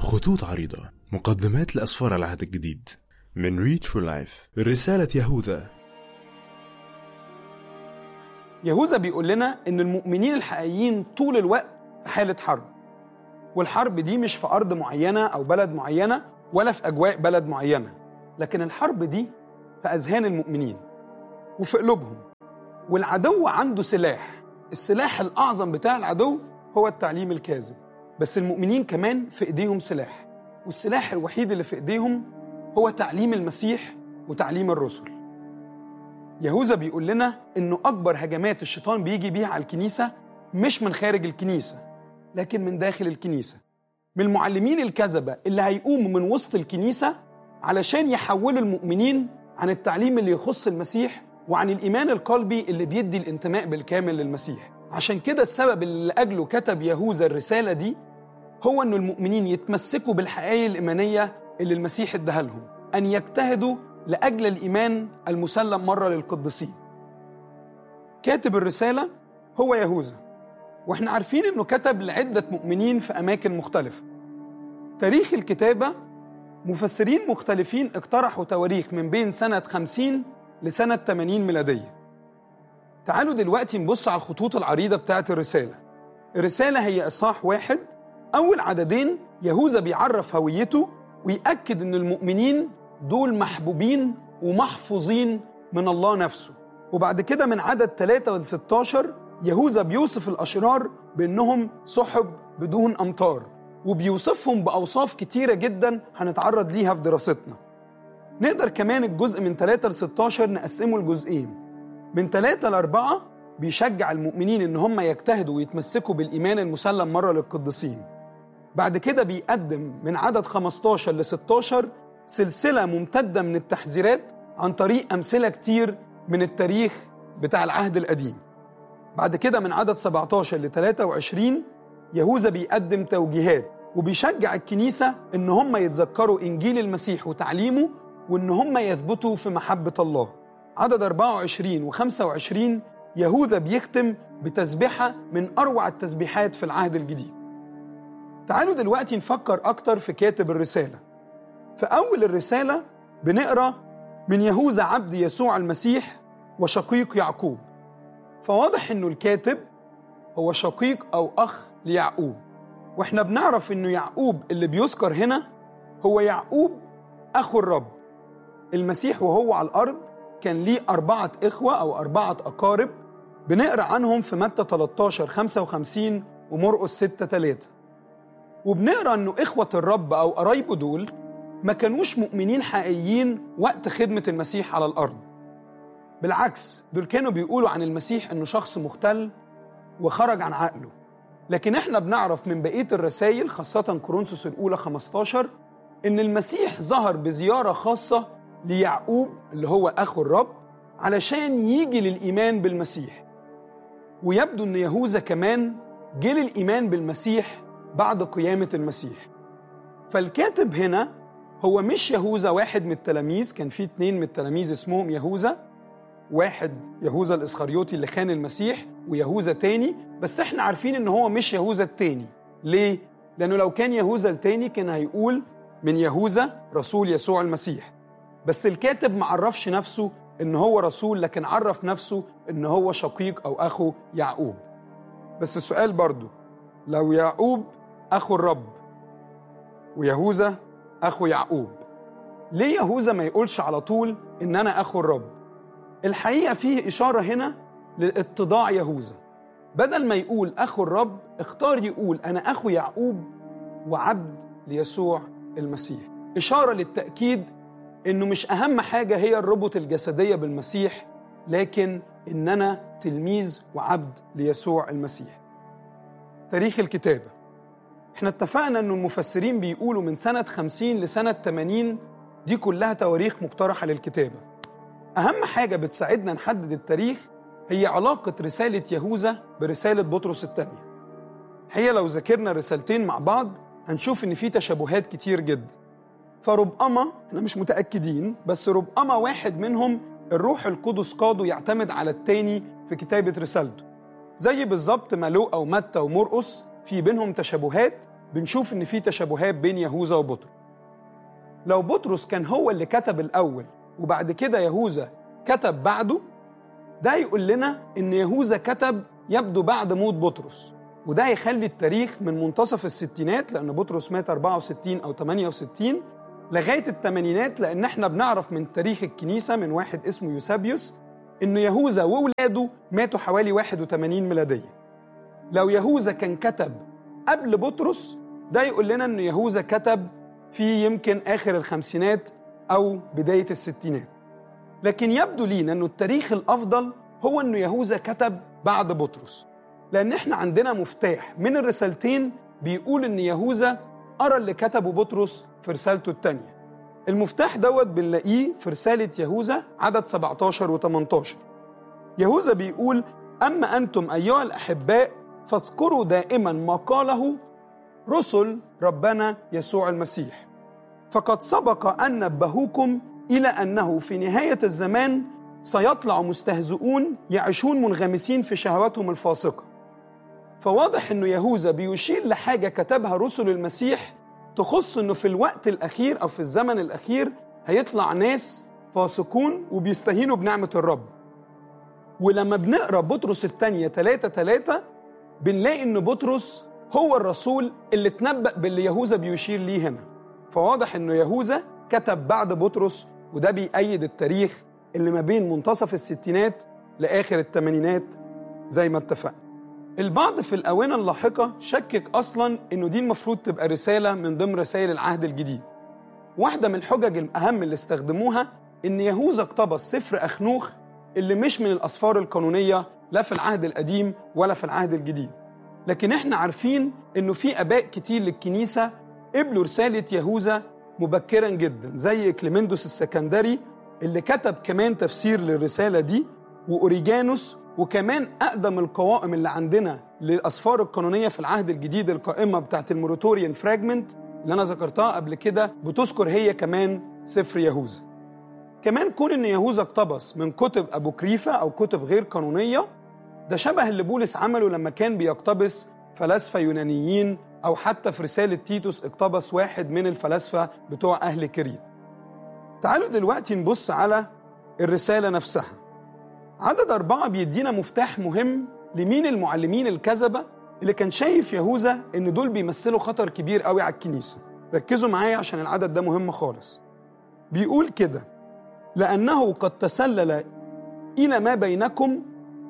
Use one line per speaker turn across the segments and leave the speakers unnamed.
خطوط عريضة مقدمات لأسفار العهد الجديد من ريتش فور لايف رسالة يهوذا
يهوذا بيقول لنا ان المؤمنين الحقيقيين طول الوقت في حاله حرب والحرب دي مش في ارض معينه او بلد معينه ولا في اجواء بلد معينه لكن الحرب دي في اذهان المؤمنين وفي قلوبهم والعدو عنده سلاح السلاح الاعظم بتاع العدو هو التعليم الكاذب بس المؤمنين كمان في ايديهم سلاح والسلاح الوحيد اللي في ايديهم هو تعليم المسيح وتعليم الرسل يهوذا بيقول لنا انه اكبر هجمات الشيطان بيجي بيها على الكنيسه مش من خارج الكنيسه لكن من داخل الكنيسه من المعلمين الكذبه اللي هيقوموا من وسط الكنيسه علشان يحولوا المؤمنين عن التعليم اللي يخص المسيح وعن الايمان القلبي اللي بيدي الانتماء بالكامل للمسيح عشان كده السبب اللي لاجله كتب يهوذا الرساله دي هو انه المؤمنين يتمسكوا بالحقائق الايمانيه اللي المسيح اداها لهم ان يجتهدوا لاجل الايمان المسلم مره للقديسين كاتب الرساله هو يهوذا واحنا عارفين انه كتب لعده مؤمنين في اماكن مختلفه تاريخ الكتابه مفسرين مختلفين اقترحوا تواريخ من بين سنه 50 لسنه 80 ميلاديه تعالوا دلوقتي نبص على الخطوط العريضه بتاعه الرساله الرساله هي اصحاح واحد اول عددين يهوذا بيعرف هويته ويأكد ان المؤمنين دول محبوبين ومحفوظين من الله نفسه وبعد كده من عدد 3 ل 16 يهوذا بيوصف الأشرار بأنهم سحب بدون أمطار وبيوصفهم بأوصاف كتيرة جدا هنتعرض ليها في دراستنا نقدر كمان الجزء من 3 ل 16 نقسمه لجزئين من 3 ل 4 بيشجع المؤمنين ان هم يجتهدوا ويتمسكوا بالايمان المسلم مره للقديسين بعد كده بيقدم من عدد 15 ل 16 سلسلة ممتدة من التحذيرات عن طريق أمثلة كتير من التاريخ بتاع العهد القديم بعد كده من عدد 17 ل 23 يهوذا بيقدم توجيهات وبيشجع الكنيسة إن هم يتذكروا إنجيل المسيح وتعليمه وإن هم يثبتوا في محبة الله عدد 24 و 25 يهوذا بيختم بتسبيحة من أروع التسبيحات في العهد الجديد تعالوا دلوقتي نفكر أكتر في كاتب الرسالة في أول الرسالة بنقرأ من يهوذا عبد يسوع المسيح وشقيق يعقوب فواضح إنه الكاتب هو شقيق أو أخ ليعقوب وإحنا بنعرف إنه يعقوب اللي بيذكر هنا هو يعقوب أخو الرب المسيح وهو على الأرض كان ليه أربعة إخوة أو أربعة أقارب بنقرأ عنهم في متى 13 55 ومرقس 6 3 وبنقرأ إنه إخوة الرب أو قرايبه دول ما كانوش مؤمنين حقيقيين وقت خدمة المسيح على الأرض بالعكس دول كانوا بيقولوا عن المسيح إنه شخص مختل وخرج عن عقله لكن احنا بنعرف من بقية الرسائل خاصة كورنثوس الأولى 15 إن المسيح ظهر بزيارة خاصة ليعقوب اللي هو أخو الرب علشان يجي للإيمان بالمسيح ويبدو إن يهوذا كمان جه للإيمان بالمسيح بعد قيامة المسيح فالكاتب هنا هو مش يهوذا واحد من التلاميذ كان في اتنين من التلاميذ اسمهم يهوذا واحد يهوذا الاسخريوطي اللي خان المسيح ويهوذا تاني بس احنا عارفين ان هو مش يهوذا التاني ليه؟ لانه لو كان يهوذا التاني كان هيقول من يهوذا رسول يسوع المسيح بس الكاتب معرفش نفسه ان هو رسول لكن عرف نفسه ان هو شقيق او اخو يعقوب بس السؤال برضو لو يعقوب اخو الرب ويهوذا اخو يعقوب ليه يهوذا ما يقولش على طول ان انا اخو الرب الحقيقه فيه اشاره هنا لاتضاع يهوذا بدل ما يقول اخو الرب اختار يقول انا اخو يعقوب وعبد ليسوع المسيح اشاره للتاكيد انه مش اهم حاجه هي الربط الجسديه بالمسيح لكن ان انا تلميذ وعبد ليسوع المسيح تاريخ الكتابه احنا اتفقنا ان المفسرين بيقولوا من سنة 50 لسنة 80 دي كلها تواريخ مقترحة للكتابة أهم حاجة بتساعدنا نحدد التاريخ هي علاقة رسالة يهوذا برسالة بطرس الثانية هي لو ذاكرنا الرسالتين مع بعض هنشوف إن في تشابهات كتير جدا فربما احنا مش متأكدين بس ربما واحد منهم الروح القدس قاده يعتمد على التاني في كتابة رسالته زي بالظبط ما لوقا ومتى ومرقس في بينهم تشابهات بنشوف ان في تشابهات بين يهوذا وبطرس لو بطرس كان هو اللي كتب الاول وبعد كده يهوذا كتب بعده ده يقول لنا ان يهوذا كتب يبدو بعد موت بطرس وده هيخلي التاريخ من منتصف الستينات لان بطرس مات 64 او 68 لغايه الثمانينات لان احنا بنعرف من تاريخ الكنيسه من واحد اسمه يوسابيوس ان يهوذا واولاده ماتوا حوالي 81 ميلاديه لو يهوذا كان كتب قبل بطرس ده يقول لنا ان يهوذا كتب في يمكن اخر الخمسينات او بدايه الستينات لكن يبدو لينا انه التاريخ الافضل هو انه يهوذا كتب بعد بطرس لان احنا عندنا مفتاح من الرسالتين بيقول ان يهوذا قرا اللي كتبه بطرس في رسالته الثانيه المفتاح دوت بنلاقيه في رساله يهوذا عدد 17 و18 يهوذا بيقول اما انتم ايها الاحباء فاذكروا دائما ما قاله رسل ربنا يسوع المسيح فقد سبق ان نبهوكم الى انه في نهايه الزمان سيطلع مستهزئون يعيشون منغمسين في شهواتهم الفاسقه فواضح انه يهوذا بيشير لحاجه كتبها رسل المسيح تخص انه في الوقت الاخير او في الزمن الاخير هيطلع ناس فاسقون وبيستهينوا بنعمه الرب ولما بنقرا بطرس الثانيه 3 3 بنلاقي ان بطرس هو الرسول اللي اتنبأ باللي يهوذا بيشير ليه هنا فواضح انه يهوذا كتب بعد بطرس وده بيأيد التاريخ اللي ما بين منتصف الستينات لآخر الثمانينات زي ما اتفقنا البعض في الآونة اللاحقة شكك أصلا إنه دي المفروض تبقى رسالة من ضمن رسائل العهد الجديد واحدة من الحجج الأهم اللي استخدموها إن يهوذا اقتبس سفر أخنوخ اللي مش من الأسفار القانونية لا في العهد القديم ولا في العهد الجديد لكن احنا عارفين انه في اباء كتير للكنيسه قبلوا رساله يهوذا مبكرا جدا زي كليمندوس السكندري اللي كتب كمان تفسير للرساله دي واوريجانوس وكمان اقدم القوائم اللي عندنا للاسفار القانونيه في العهد الجديد القائمه بتاعت الموريتوريان فراجمنت اللي انا ذكرتها قبل كده بتذكر هي كمان سفر يهوذا كمان كون ان يهوذا اقتبس من كتب ابوكريفا او كتب غير قانونيه ده شبه اللي بولس عمله لما كان بيقتبس فلاسفه يونانيين او حتى في رساله تيتوس اقتبس واحد من الفلاسفه بتوع اهل كريت. تعالوا دلوقتي نبص على الرساله نفسها. عدد أربعة بيدينا مفتاح مهم لمين المعلمين الكذبة اللي كان شايف يهوذا إن دول بيمثلوا خطر كبير قوي على الكنيسة. ركزوا معايا عشان العدد ده مهم خالص. بيقول كده: لأنه قد تسلل إلى ما بينكم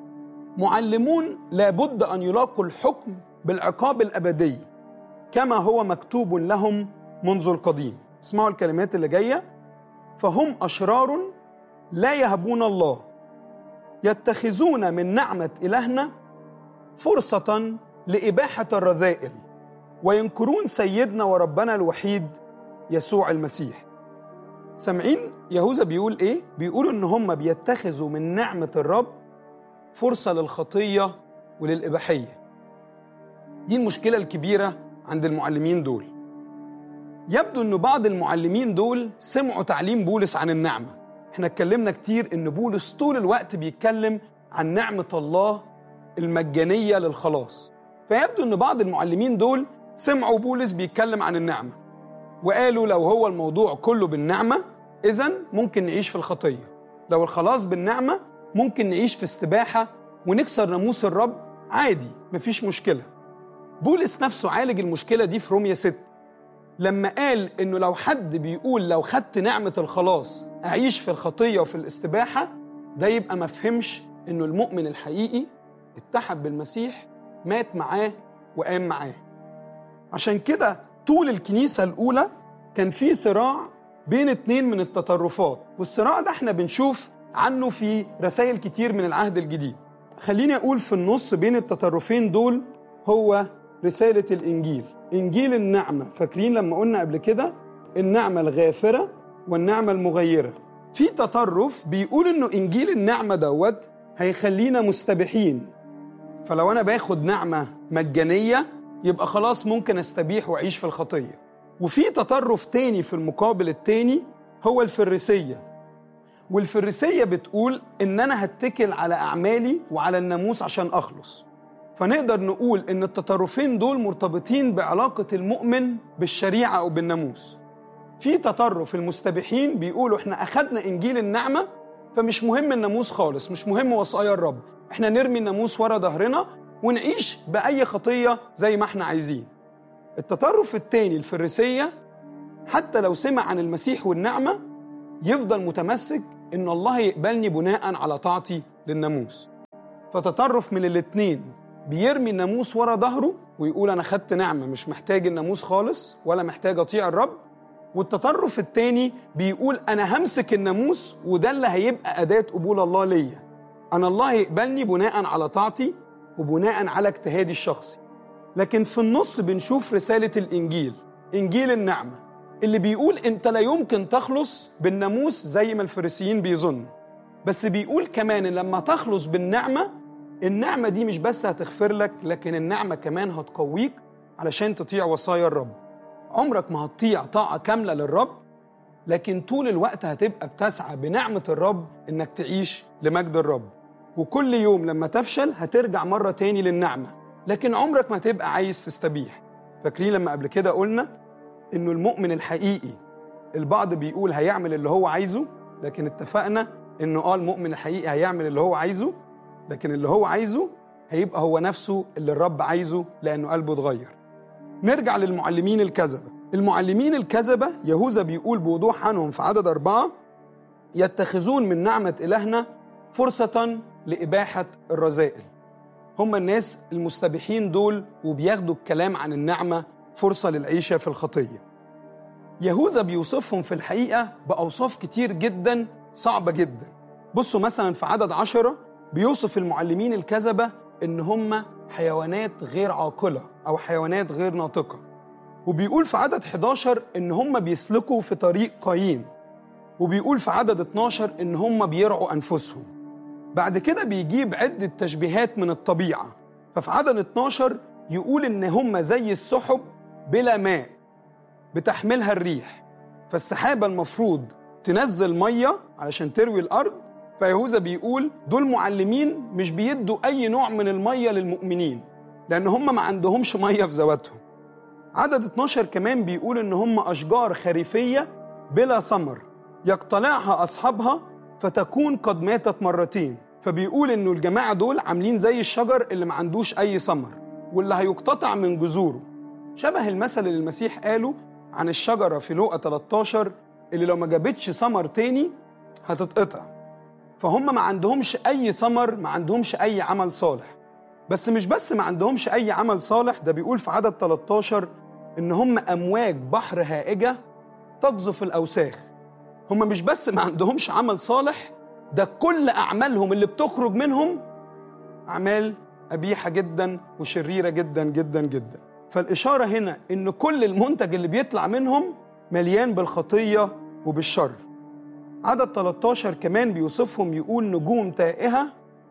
معلمون لابد ان يلاقوا الحكم بالعقاب الابدي كما هو مكتوب لهم منذ القديم اسمعوا الكلمات اللي جايه فهم اشرار لا يهبون الله يتخذون من نعمه الهنا فرصه لاباحه الرذائل وينكرون سيدنا وربنا الوحيد يسوع المسيح سامعين يهوذا بيقول ايه بيقول ان هم بيتخذوا من نعمه الرب فرصة للخطية وللإباحية دي المشكلة الكبيرة عند المعلمين دول يبدو أن بعض المعلمين دول سمعوا تعليم بولس عن النعمة احنا اتكلمنا كتير أن بولس طول الوقت بيتكلم عن نعمة الله المجانية للخلاص فيبدو أن بعض المعلمين دول سمعوا بولس بيتكلم عن النعمة وقالوا لو هو الموضوع كله بالنعمة إذا ممكن نعيش في الخطية لو الخلاص بالنعمة ممكن نعيش في استباحة ونكسر ناموس الرب عادي مفيش مشكلة بولس نفسه عالج المشكلة دي في روميا 6 لما قال انه لو حد بيقول لو خدت نعمة الخلاص اعيش في الخطية وفي الاستباحة ده يبقى مفهمش انه المؤمن الحقيقي اتحد بالمسيح مات معاه وقام معاه عشان كده طول الكنيسة الأولى كان في صراع بين اتنين من التطرفات والصراع ده احنا بنشوف عنه في رسائل كتير من العهد الجديد خليني أقول في النص بين التطرفين دول هو رسالة الإنجيل إنجيل النعمة فاكرين لما قلنا قبل كده النعمة الغافرة والنعمة المغيرة في تطرف بيقول إنه إنجيل النعمة دوت هيخلينا مستبيحين فلو أنا باخد نعمة مجانية يبقى خلاص ممكن استبيح واعيش في الخطيه وفي تطرف تاني في المقابل التاني هو الفريسيه والفريسيه بتقول ان انا هتكل على اعمالي وعلى الناموس عشان اخلص فنقدر نقول ان التطرفين دول مرتبطين بعلاقه المؤمن بالشريعه او بالناموس في تطرف المستبيحين بيقولوا احنا اخدنا انجيل النعمه فمش مهم الناموس خالص مش مهم وصايا الرب احنا نرمي الناموس ورا ظهرنا ونعيش باي خطيه زي ما احنا عايزين التطرف الثاني الفريسيه حتى لو سمع عن المسيح والنعمه يفضل متمسك ان الله يقبلني بناء على طاعتي للناموس فتطرف من الاتنين بيرمي الناموس ورا ظهره ويقول انا خدت نعمه مش محتاج الناموس خالص ولا محتاج اطيع الرب والتطرف التاني بيقول انا همسك الناموس وده اللي هيبقى اداه قبول الله ليا انا الله يقبلني بناء على طاعتي وبناء على اجتهادي الشخصي لكن في النص بنشوف رساله الانجيل انجيل النعمه اللي بيقول انت لا يمكن تخلص بالناموس زي ما الفريسيين بيظنوا بس بيقول كمان إن لما تخلص بالنعمه النعمه دي مش بس هتغفر لك لكن النعمه كمان هتقويك علشان تطيع وصايا الرب عمرك ما هتطيع طاعه كامله للرب لكن طول الوقت هتبقى بتسعى بنعمه الرب انك تعيش لمجد الرب وكل يوم لما تفشل هترجع مره تاني للنعمه لكن عمرك ما تبقى عايز تستبيح فاكرين لما قبل كده قلنا انه المؤمن الحقيقي البعض بيقول هيعمل اللي هو عايزه لكن اتفقنا انه اه المؤمن الحقيقي هيعمل اللي هو عايزه لكن اللي هو عايزه هيبقى هو نفسه اللي الرب عايزه لانه قلبه اتغير نرجع للمعلمين الكذبة المعلمين الكذبة يهوذا بيقول بوضوح عنهم في عدد أربعة يتخذون من نعمة إلهنا فرصة لإباحة الرذائل هم الناس المستبيحين دول وبياخدوا الكلام عن النعمة فرصة للعيشة في الخطية يهوذا بيوصفهم في الحقيقة بأوصاف كتير جدا صعبة جدا بصوا مثلا في عدد عشرة بيوصف المعلمين الكذبة إن هم حيوانات غير عاقلة أو حيوانات غير ناطقة وبيقول في عدد 11 إن هم بيسلكوا في طريق قايين وبيقول في عدد 12 إن هم بيرعوا أنفسهم بعد كده بيجيب عدة تشبيهات من الطبيعة ففي عدد 12 يقول إن هم زي السحب بلا ماء بتحملها الريح فالسحابة المفروض تنزل مية علشان تروي الأرض فيهوذا بيقول دول معلمين مش بيدوا أي نوع من المية للمؤمنين لأن هم ما عندهمش مية في ذواتهم عدد 12 كمان بيقول إن هم أشجار خريفية بلا ثمر يقتلعها أصحابها فتكون قد ماتت مرتين فبيقول إنه الجماعة دول عاملين زي الشجر اللي ما عندوش أي ثمر واللي هيقتطع من جذوره شبه المثل اللي المسيح قاله عن الشجرة في لوقا 13 اللي لو ما جابتش ثمر تاني هتتقطع فهم ما عندهمش أي ثمر ما عندهمش أي عمل صالح بس مش بس ما عندهمش أي عمل صالح ده بيقول في عدد 13 إن هم أمواج بحر هائجة تقذف الأوساخ هم مش بس ما عندهمش عمل صالح ده كل أعمالهم اللي بتخرج منهم أعمال قبيحة جدا وشريرة جدا جدا جدا فالإشارة هنا إن كل المنتج اللي بيطلع منهم مليان بالخطية وبالشر عدد 13 كمان بيوصفهم يقول نجوم تائهة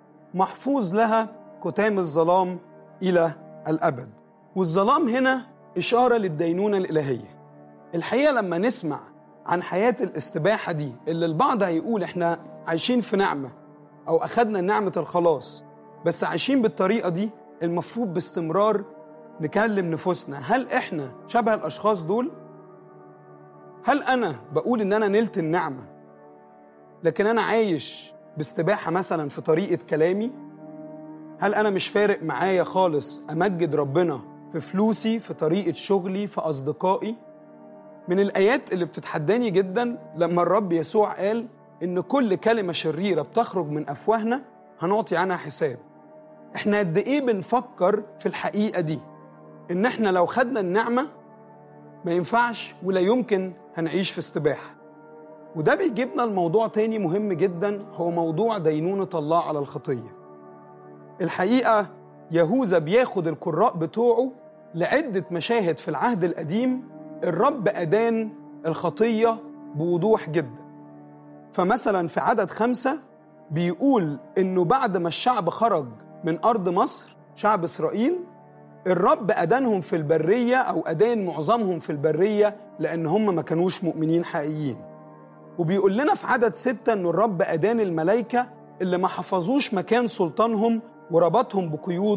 محفوظ لها كتام الظلام إلى الأبد والظلام هنا إشارة للدينونة الإلهية الحقيقة لما نسمع عن حياة الاستباحة دي اللي البعض هيقول إحنا عايشين في نعمة أو أخدنا نعمة الخلاص بس عايشين بالطريقة دي المفروض باستمرار نكلم نفوسنا هل إحنا شبه الأشخاص دول؟ هل أنا بقول إن أنا نلت النعمة لكن أنا عايش باستباحة مثلا في طريقة كلامي؟ هل أنا مش فارق معايا خالص أمجد ربنا في فلوسي في طريقة شغلي في أصدقائي؟ من الآيات اللي بتتحداني جدا لما الرب يسوع قال إن كل كلمة شريرة بتخرج من أفواهنا هنعطي عنها حساب إحنا قد إيه بنفكر في الحقيقة دي إن إحنا لو خدنا النعمة ما ينفعش ولا يمكن هنعيش في استباحة وده بيجيبنا لموضوع تاني مهم جدا هو موضوع دينونة الله على الخطية الحقيقة يهوذا بياخد القراء بتوعه لعدة مشاهد في العهد القديم الرب أدان الخطية بوضوح جدا فمثلا في عدد خمسة بيقول إنه بعد ما الشعب خرج من أرض مصر شعب إسرائيل الرب أدانهم في البرية أو أدان معظمهم في البرية لأن هم ما كانوش مؤمنين حقيقيين وبيقول لنا في عدد ستة إنه الرب أدان الملائكة اللي ما حفظوش مكان سلطانهم وربطهم بقيود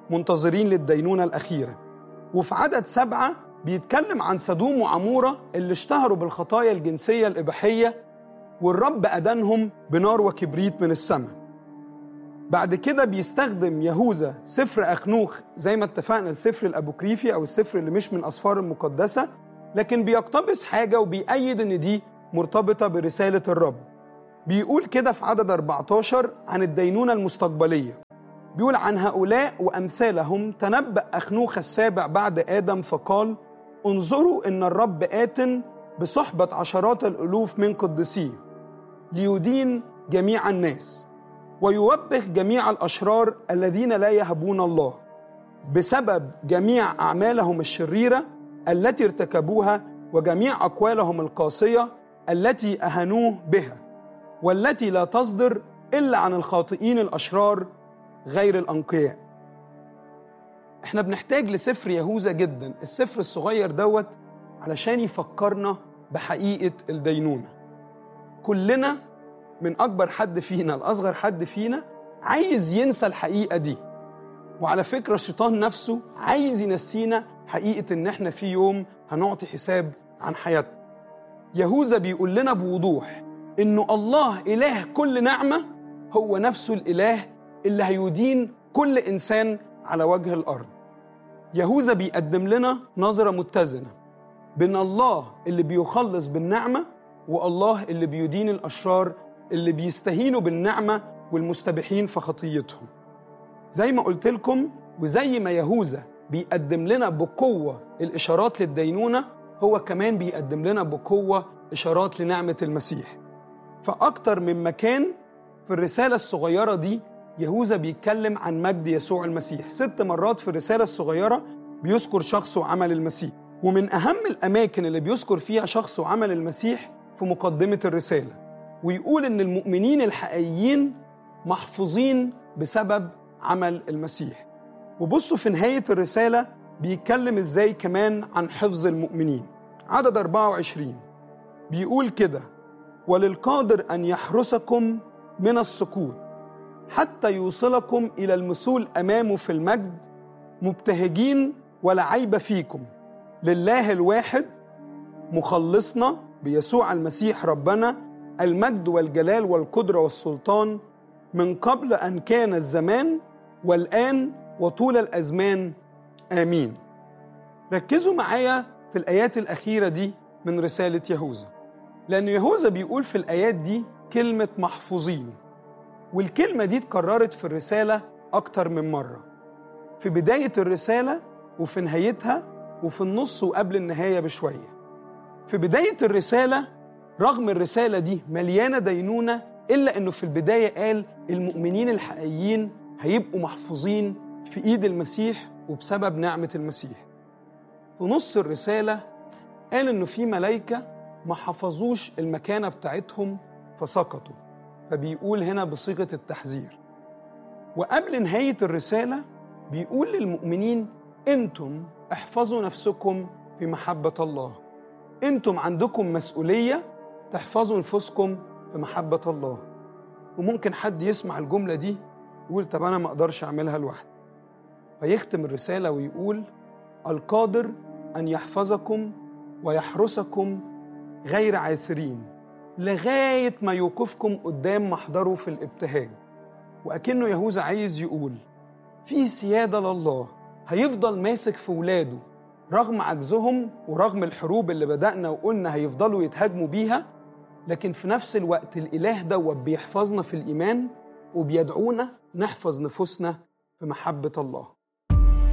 منتظرين للدينونة الأخيرة وفي عدد سبعة بيتكلم عن سدوم وعمورة اللي اشتهروا بالخطايا الجنسية الإباحية والرب أدانهم بنار وكبريت من السماء بعد كده بيستخدم يهوذا سفر أخنوخ زي ما اتفقنا السفر الأبوكريفي أو السفر اللي مش من أسفار المقدسة لكن بيقتبس حاجة وبيأيد إن دي مرتبطة برسالة الرب بيقول كده في عدد 14 عن الدينونة المستقبلية بيقول عن هؤلاء وأمثالهم تنبأ أخنوخ السابع بعد آدم فقال انظروا إن الرب آت بصحبة عشرات الألوف من قدسيه ليدين جميع الناس ويوبخ جميع الأشرار الذين لا يهبون الله بسبب جميع أعمالهم الشريرة التي ارتكبوها وجميع أقوالهم القاسية التي أهانوه بها والتي لا تصدر إلا عن الخاطئين الأشرار غير الأنقياء احنا بنحتاج لسفر يهوذا جدا السفر الصغير دوت علشان يفكرنا بحقيقة الدينونة كلنا من أكبر حد فينا لأصغر حد فينا عايز ينسى الحقيقة دي وعلى فكرة الشيطان نفسه عايز ينسينا حقيقة إن إحنا في يوم هنعطي حساب عن حياتنا يهوذا بيقول لنا بوضوح إنه الله إله كل نعمة هو نفسه الإله اللي هيدين كل إنسان على وجه الأرض يهوذا بيقدم لنا نظرة متزنة بين الله اللي بيخلص بالنعمة والله اللي بيدين الأشرار اللي بيستهينوا بالنعمة والمستبحين في خطيتهم زي ما قلت لكم وزي ما يهوذا بيقدم لنا بقوة الإشارات للدينونة هو كمان بيقدم لنا بقوة إشارات لنعمة المسيح فأكتر من مكان في الرسالة الصغيرة دي يهوذا بيتكلم عن مجد يسوع المسيح ست مرات في الرسالة الصغيرة بيذكر شخص وعمل المسيح ومن أهم الأماكن اللي بيذكر فيها شخص وعمل المسيح في مقدمة الرسالة ويقول إن المؤمنين الحقيقيين محفوظين بسبب عمل المسيح وبصوا في نهاية الرسالة بيتكلم إزاي كمان عن حفظ المؤمنين عدد 24 بيقول كده وللقادر أن يحرسكم من السقوط حتى يوصلكم إلى المثول أمامه في المجد مبتهجين ولا عيب فيكم لله الواحد مخلصنا بيسوع المسيح ربنا المجد والجلال والقدرة والسلطان من قبل أن كان الزمان والآن وطول الأزمان آمين ركزوا معايا في الآيات الأخيرة دي من رسالة يهوذا لأن يهوذا بيقول في الآيات دي كلمة محفوظين والكلمة دي اتكررت في الرسالة أكتر من مرة في بداية الرسالة وفي نهايتها وفي النص وقبل النهاية بشوية في بداية الرسالة رغم الرسالة دي مليانة دينونة إلا أنه في البداية قال المؤمنين الحقيقيين هيبقوا محفوظين في إيد المسيح وبسبب نعمة المسيح في نص الرسالة قال إنه في ملايكة ما حفظوش المكانة بتاعتهم فسقطوا فبيقول هنا بصيغة التحذير وقبل نهاية الرسالة بيقول للمؤمنين انتم احفظوا نفسكم في محبة الله انتم عندكم مسؤولية تحفظوا نفوسكم في محبة الله وممكن حد يسمع الجملة دي يقول طب أنا ما أقدرش أعملها لوحدي فيختم الرسالة ويقول القادر أن يحفظكم ويحرسكم غير عاثرين لغاية ما يوقفكم قدام محضره في الابتهاج وأكنه يهوذا عايز يقول في سيادة لله هيفضل ماسك في ولاده رغم عجزهم ورغم الحروب اللي بدأنا وقلنا هيفضلوا يتهاجموا بيها لكن في نفس الوقت الإله دوت بيحفظنا في الإيمان وبيدعونا نحفظ نفوسنا في محبة الله